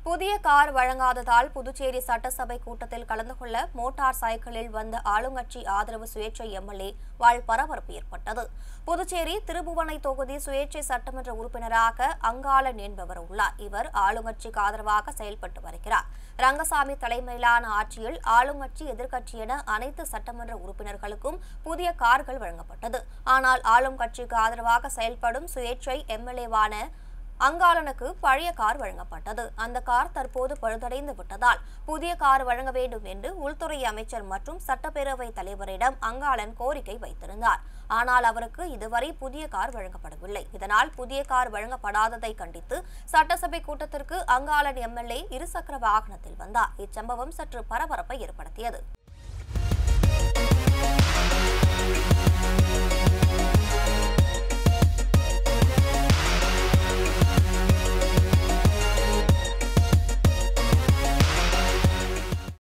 புதிய கார் வழங்காததால் புதுச்சேரி சட்டசபை கூட்டத்தில் கலந்து கொள்ள மோட்டார் சைக்கிளில் வந்த ஆளுங்கட்சி ஆதரவு சுயேட்சை எம்எல்ஏ வாழ் பரபரப்பு ஏற்பட்டது புதுச்சேரி திருபுவனை தொகுதி சுயேட்சை சட்டமன்ற உறுப்பினராக அங்காளன் என்பவர் உள்ளார் இவர் ஆளுங்கட்சிக்கு ஆதரவாக செயல்பட்டு வருகிறார் ரங்கசாமி தலைமையிலான ஆட்சியில் ஆளுங்கட்சி எதிர்க்கட்சி என அனைத்து சட்டமன்ற உறுப்பினர்களுக்கும் புதிய கார்கள் வழங்கப்பட்டது ஆனால் ஆளும் கட்சிக்கு ஆதரவாக செயல்படும் சுயேட்சை எம்எல்ஏவான அங்காளனுக்கு பழைய கார் வழங்கப்பட்டது அந்த கார் தற்போது பழுதடைந்து விட்டதால் புதிய கார் வழங்க வேண்டும் என்று உள்துறை அமைச்சர் மற்றும் சட்டப்பேரவை தலைவரிடம் அங்காளன் கோரிக்கை வைத்திருந்தார் ஆனால் அவருக்கு இதுவரை புதிய கார் வழங்கப்படவில்லை இதனால் புதிய கார் வழங்கப்படாததை கண்டித்து சட்டசபை கூட்டத்திற்கு அங்காளன் எம்எல்ஏ இருசக்கர வாகனத்தில் வந்தார் இச்சம்பவம் சற்று பரபரப்பை ஏற்படுத்தியது